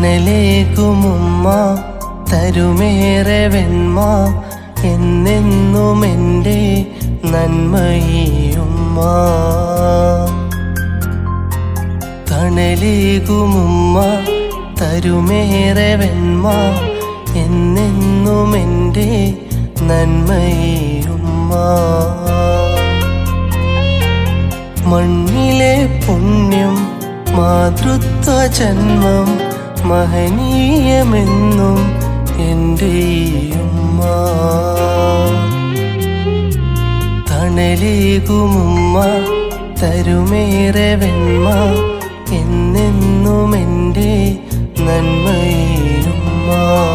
തണലേകുമുമ്മ തരുമേറെ വെണ്മ എന്നെന്നും എൻ്റെ നന്മയുമ്മ തണലേകുമുമ്മ തരുമേറെ വെണ്മ എന്നെന്നും എൻ്റെ നന്മയുമ്മ മണ്ണിലെ പുണ്യം മാതൃത്വ ജന്മം മഹനീയമെന്നും എൻ്റെ ഉമ്മ തണലേകുമുമ്മ തരുമേറെ വെണ്മ എന്നെന്നും എൻ്റെ നന്മയുമ്മ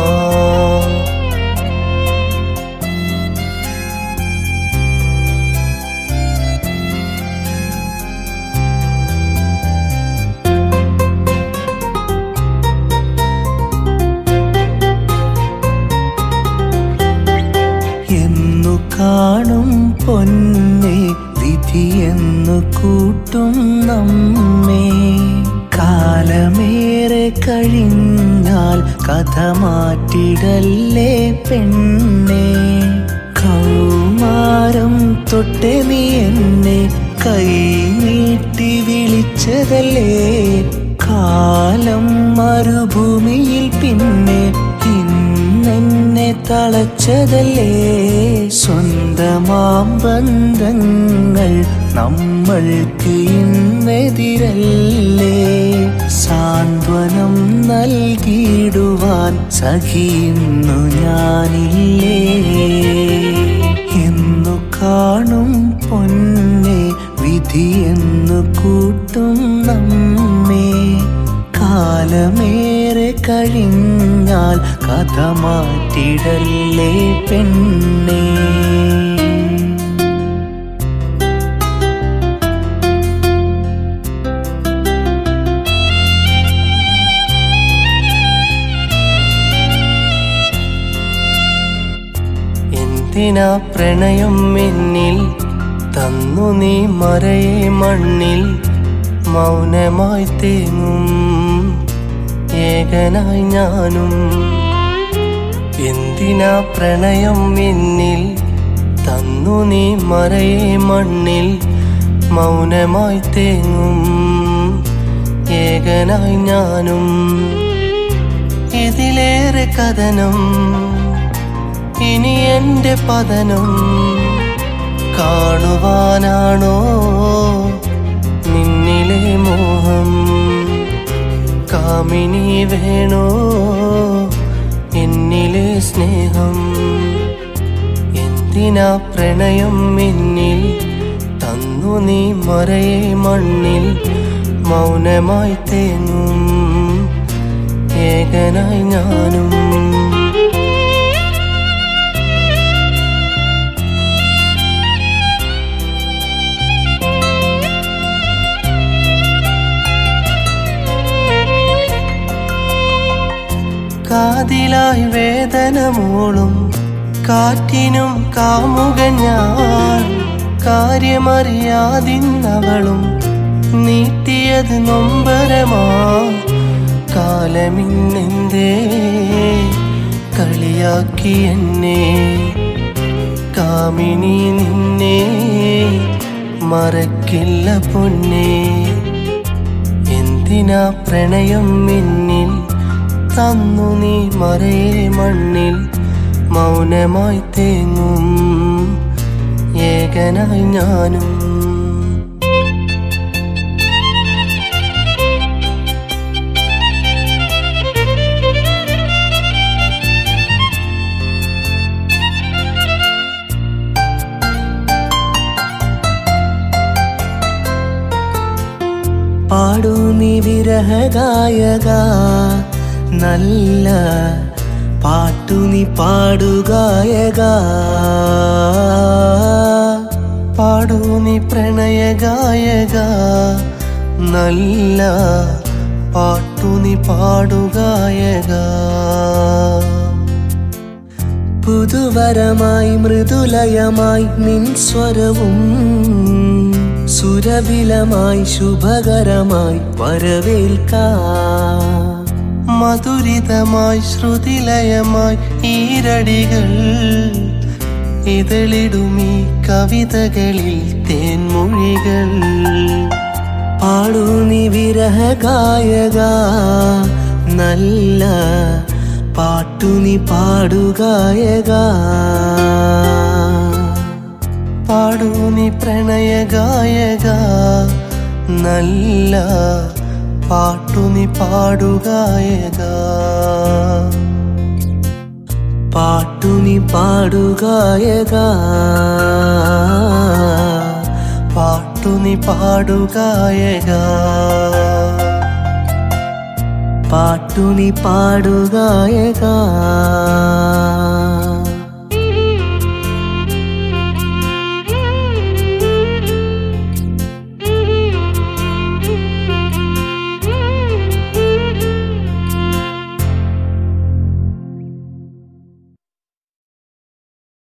എന്നു കാണും പൊന്നെ വിധിയെന്നു കൂട്ടും നമ്മെ കാലമേറെ കഴിഞ്ഞാൽ കഥ മാറ്റിടല്ലേ പെണ്ണെ കൗമാരം തൊട്ടേ നീ എന്നെ കൈ നീട്ടി വിളിച്ചതല്ലേ കാലം മരുഭൂമിയിൽ പിന്നെ ഇന്നെന്നെ തളച്ചതല്ലേ സ്വന്തമാം ബന്ധങ്ങൾ നമ്മൾക്ക് ഇന്നെതിരല്ലേ സാന്ത്വനം നൽകിയിടുവാൻ സഖിയുന്നു ഞാനില്ലേ എന്നു കാണും പൊന്നെ വിധിയെന്നു കൂട്ടും നമ്മെ കാലമേറെ കഴിഞ്ഞാൽ കഥ മാറ്റിടല്ലേ പെണ്ണേ എന്തിനാ പ്രണയം എന്നിൽ തന്നു നീ മറയെ മണ്ണിൽ മൗനമായി തേങ്ങും ഏകനായി ഞാനും എന്തിനാ പ്രണയം എന്നിൽ തന്നു നീ മറയെ മണ്ണിൽ മൗനമായി തേങ്ങും ഏകനായി ഞാനും ഇതിലേറെ കഥനം ഇനി എന്റെ പതനം കാണുവാനാണോ നിന്നിലെ മോഹം കാമിനി വേണോ എന്നിലെ സ്നേഹം എന്തിനാ പ്രണയം എന്നിൽ തന്നു നീ മറയെ മണ്ണിൽ മൗനമായി തേങ്ങും ഏകനായി ഞാനും കാതിലായി വേദന മൂളും കാറ്റിനും കാമുകൻ ഞാൻ കാര്യമറിയാതിന്നവളും നീട്ടിയത് നൊമ്പരമാ കാലമിന്നെന്തേ കളിയാക്കി എന്നെ കാമിനി നിന്നെ മറക്കില്ല പൊന്നേ എന്തിനാ പ്രണയം എന്നിൽ തന്നു നീ മറയെ മണ്ണിൽ മൗനമായി തേങ്ങും ഏകനായി ഞാനും പാടൂ നീ വിരഹഗായക നല്ല പാട്ടു നീ പാടുഗായക പാടൂ നീ പ്രണയ ഗായക നല്ല പാട്ടു നീ പാടുഗായക പുതുവരമായി മൃദുലയമായി നിൻ സ്വരവും സുരവിലമായി ശുഭകരമായി വരവേൽക്കാം മധുരിതമായി ശ്രുതിലയമായി ഈരടികൾ ഇതളിടുമീ കവിതകളിൽ തേൻമൊഴികൾ പാടൂ നീ വിരഹഗായക നല്ല പാട്ടു നീ പാടുകായക പാടൂ നീ പ്രണയഗായക നല്ല പാട്ടു നീ പാടുകായക പാട്ടു നീ പാടുകായക പാട്ടു നീ പാടുകായക പാട്ടു നീ പാടുകായക